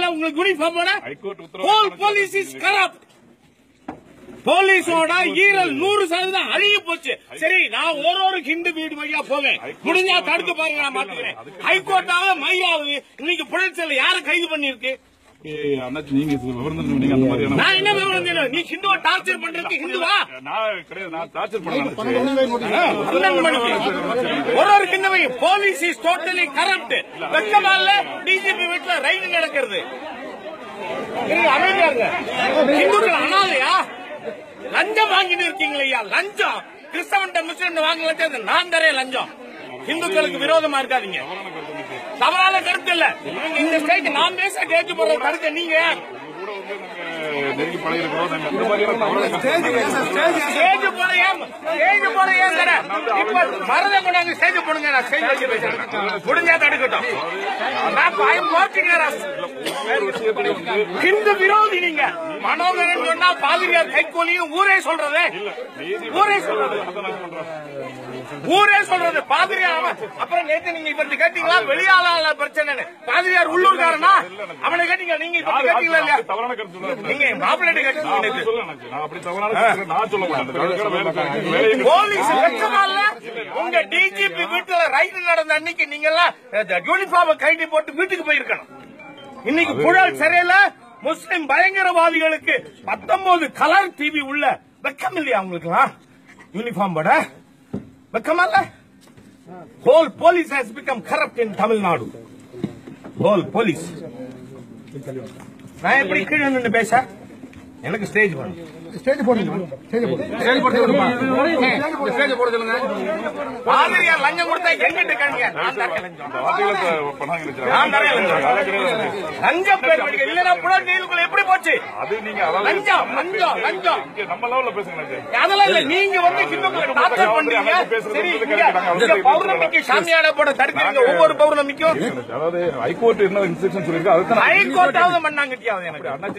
இல்ல உங்களுக்கு யூனிஃபார்ம் போட ஹைகோர்ட் உத்தரவு ஹோல் போலீஸ் இஸ் கரப்ட் போலீஸோட ஈரல் நூறு சதவீதம் அழுகி போச்சு சரி நான் ஒரு ஒரு ஹிந்து வீடு வழியா போவேன் முடிஞ்சா தடுக்க பாருங்க நான் மாத்துக்கிறேன் ஹைகோர்ட்டாவது மையாவது இன்னைக்கு புழல் யாரு கைது பண்ணிருக்கு ஏய், அண்ணாச்சி நீங்க இது விவரம் தெரிஞ்சவங்க, நீங்க அந்த மாதிரியான நான் என்ன விவரம் தெரியும்? நீ ஹிந்துவை டார்ச்சர் பண்றதுக்கு ஹிந்துவா நான் கிடையாது நான் டார்ச்சர் பண்ண பன்னெண்டு மணிக்கு ஒரு ஒரு கிண்ணவை போலீஸ் இஸ் டோட்டலி கரப்ட் வெக்கமா இல்ல டிஜிபி வீட்டுல ரைடு நடக்கிறது இருங்க, அமைதியா இருங்க. இந்துக்கள் அனாதையா லஞ்சம் வாங்கிட்டு இருக்கீங்களே ஐயா லஞ்சம் கிறிஸ்தவன் முஸ்லிம் வாங்கல நான் தரேன் லஞ்சம் இந்துக்களுக்கு விரோதமா இருக்காதீங்க தவறான கருத்து இல்ல நீங்க இந்த ஸ்டேஜ் நான் பேச கேட்டு போற கருத்து நீங்க கூட வந்து நாங்க நெருங்கி பழகிருக்கிறோம் நாங்க இந்த மாதிரியான தவறான ஸ்டேஜ் போட ஏன் ஸ்டேஜ் போட ஏன் தர இப்ப மருதை கொண்டாங்க ஸ்டேஜ் போடுங்க நான் ஸ்டேஜ் வச்சு பேசுறேன் முடிஞ்சா தடுக்கட்டும் நான் பயம் போட்டுங்க ஹிந்து விரோதி நீங்க மனோகரன் சொன்னா பாதிரியார் கைகோலியும் ஊரே சொல்றது ஊரே சொல்றது ஊரே சொல்றது பாதிரியார் அவன். அப்புறம் நேத்து நீங்க இப்ப கேட்டீங்களா வெளியாள பிரச்சனை பாதிரியார் உள்ளூர்காரனா அவனை கேட்டீங்க நீங்க இப்ப கேட்டீங்களா இல்லையா தவறான கருத்து சொல்ல நீங்க மாப்பிள்ளை நான் கேட்டீங்க அப்படி நேத்து. சொல்ல அண்ணாச்சி. நான் அப்படி தவறான கருத்து நான் சொல்ல மாட்டேன் அந்த வேலைக்கான வேலை இருக்கு. வேலையை போலீஸ் வெக்கமா இல்ல உங்க டிஜிபி வீட்டுல ரைடு நடந்த அன்னைக்கு நீங்க எல்லாம் யூனிஃபார்ம் கைட்டி போட்டு வீட்டுக்கு போயிருக்கணும் இன்னைக்கு புழல் சிறையில முஸ்லிம் பயங்கரவாதிகளுக்கு பத்தொன்பது கலர் டிவி உள்ள வெக்கம் இல்லையா உங்களுக்குலாம் யூனிஃபார்ம் போட வெக்கமா இல்ல whole police has become corrupt in Tamil Nadu whole police நான் எப்படி கீழே நின்று பேச எனக்கு ஸ்டேஜ் வேணும் ஸ்டேஜ் போடுங்க ஸ்டேஜ் போடுங்க பாதிரியார் லஞ்சம் கொடுத்தா எங்கிட்ட கேளுங்க நான் தரேன் லஞ்சம் இந்த வார்த்தைகளை த- பண்ணாங்க நினைச்சேன். நான் தரேன் லஞ்சம். அதெல்லாம் கிடையாது. லஞ்சம் பேர் படிக்க இல்லனா புலன் ஜெயிலுக்குள்ள எப்படி போச்சு அது நீங்க அதாவது லஞ்சம் லஞ்சம் லஞ்சம் இங்க நம்ம லெவல்ல பேசுங்க அண்ணாச்சி. அதெல்லாம் இல்ல நீங்க வந்து ஹிந்துக்களை டார்ச்சர் பண்றீங்க சரி இங்க இங்க பௌர்ணமிக்கு சாமியாட போட தடுக்கிறீங்க ஒவ்வொரு பௌர்ணமிக்கும் அதாவது ஹைகோர்ட் என்ன இன்ஸ்ட்ரக்ஷன் சொல்லிருக்கு அதுதான் ஹைகோர்ட்டாவது மண்ணாங்கட்டியாவது எனக்கு அண்ணாச்சி